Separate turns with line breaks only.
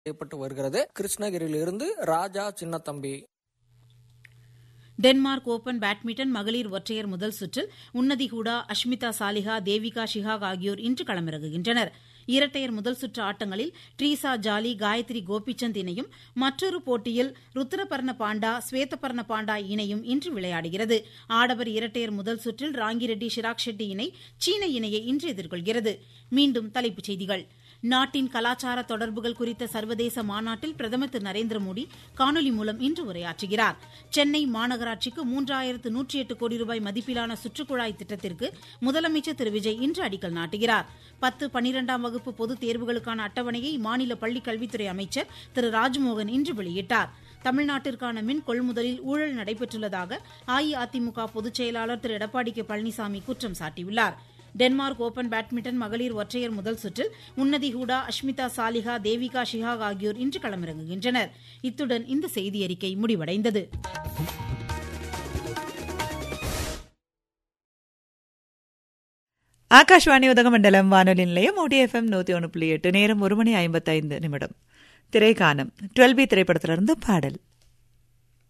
செய்யப்பட்டு வருகிறது கிருஷ்ணகிரியிலிருந்து Raja Chinnathambi
Denmark open badminton மகளிர் ஒற்றையர் முதல் சுற்றில் உன்னதி ஹூடா அஷ்மிதா சாலிஹா தேவிகா ஷிஹாக் ஆகியோர் இன்று களமிறங்குகின்றனர் இரட்டையர் முதல் சுற்று ஆட்டங்களில் ட்ரீசா ஜாலி காயத்ரி கோபிச்சந்த் இணையும் மற்றொரு போட்டியில் ருத்ரபர்ண பாண்டா ஸ்வேதபர்ண பாண்டா இணையும் இன்று விளையாடுகிறது ஆடவர் இரட்டையர் முதல் சுற்றில் ராங்கிரெட்டி ஷிராக் ஷெட்டி இணை சீன இணையை இன்று எதிர்கொள்கிறது மீண்டும் தலைப்புச் செய்திகள் நாட்டின் கலாச்சார தொடர்புகள் குறித்த சர்வதேச மாநாட்டில் பிரதமர் திரு நரேந்திர மோடி காணொலி மூலம் இன்று உரையாற்றுகிறார் சென்னை மாநகராட்சிக்கு மூன்றாயிரத்து நூற்றி எட்டு கோடி ரூபாய் மதிப்பிலான சுற்றுக்குழாய் திட்டத்திற்கு முதலமைச்சர் திரு விஜய் இன்று அடிக்கல் நாட்டுகிறார் பத்து பனிரெண்டாம் வகுப்பு பொதுத் தேர்வுகளுக்கான அட்டவணையை மாநில பள்ளிக் கல்வித்துறை அமைச்சர் திரு ராஜ்மோகன் இன்று வெளியிட்டார் தமிழ்நாட்டிற்கான மின் கொள்முதலில் ஊழல் நடைபெற்றுள்ளதாக அஇஅதிமுக பொதுச் செயலாளர் திரு எடப்பாடி கே பழனிசாமி குற்றம் சாட்டியுள்ளார் டென்மார்க் ஓபன் பேட்மிண்டன் மகளிர் ஒற்றையர் முதல் சுற்றில் உன்னதி ஹூடா அஷ்மிதா சாலிஹா தேவிகா ஷிஹாக் ஆகியோர் இன்று களமிறங்குகின்றனர் இத்துடன் இந்த செய்தியறிக்கை முடிவடைந்தது
ஆகாஷ்வாணி உதகமண்டலம் வானொலி நிலையம் ஓடி எஃப்எம் நூத்தி ஒன்று புள்ளி எட்டு நேரம் ஒரு மணி ஐம்பத்தைந்து நிமிடம் திரைக்கானம் டுவெல் பி திரைப்படத்திலிருந்து பாடல்